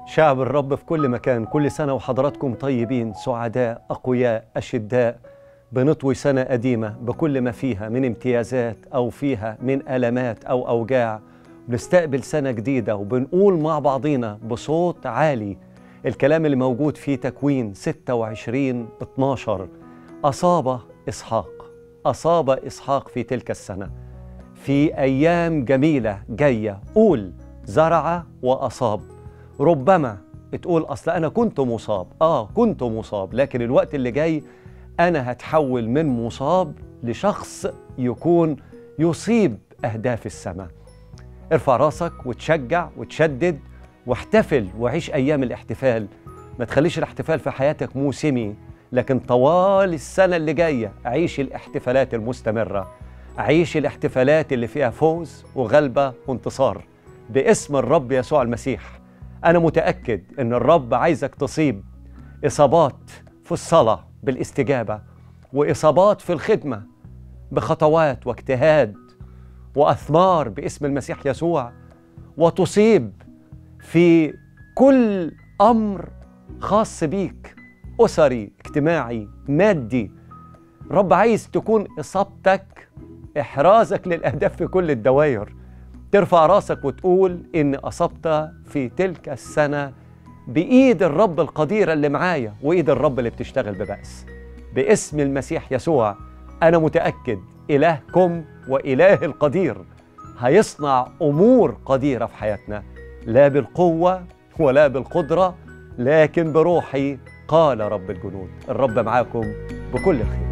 شعب الرب في كل مكان كل سنة وحضراتكم طيبين سعداء أقوياء أشداء بنطوي سنة قديمة بكل ما فيها من امتيازات أو فيها من ألمات أو أوجاع بنستقبل سنة جديدة وبنقول مع بعضينا بصوت عالي الكلام اللي موجود في تكوين 26 12 أصاب إسحاق أصاب إسحاق في تلك السنة في أيام جميلة جاية قول زرع وأصاب ربما تقول أصل أنا كنت مصاب آه كنت مصاب لكن الوقت اللي جاي أنا هتحول من مصاب لشخص يكون يصيب أهداف السماء ارفع راسك وتشجع وتشدد واحتفل وعيش أيام الاحتفال ما تخليش الاحتفال في حياتك موسمي لكن طوال السنة اللي جاية عيش الاحتفالات المستمرة عيش الاحتفالات اللي فيها فوز وغلبة وانتصار باسم الرب يسوع المسيح أنا متأكد إن الرب عايزك تصيب إصابات في الصلاة بالاستجابة وإصابات في الخدمة بخطوات واجتهاد وأثمار باسم المسيح يسوع وتصيب في كل أمر خاص بيك أسري اجتماعي مادي رب عايز تكون إصابتك إحرازك للأهداف في كل الدوائر ترفع راسك وتقول إن أصبت في تلك السنة بإيد الرب القديرة اللي معايا وإيد الرب اللي بتشتغل ببأس باسم المسيح يسوع أنا متأكد إلهكم وإله القدير هيصنع أمور قديرة في حياتنا لا بالقوة ولا بالقدرة لكن بروحي قال رب الجنود الرب معاكم بكل خير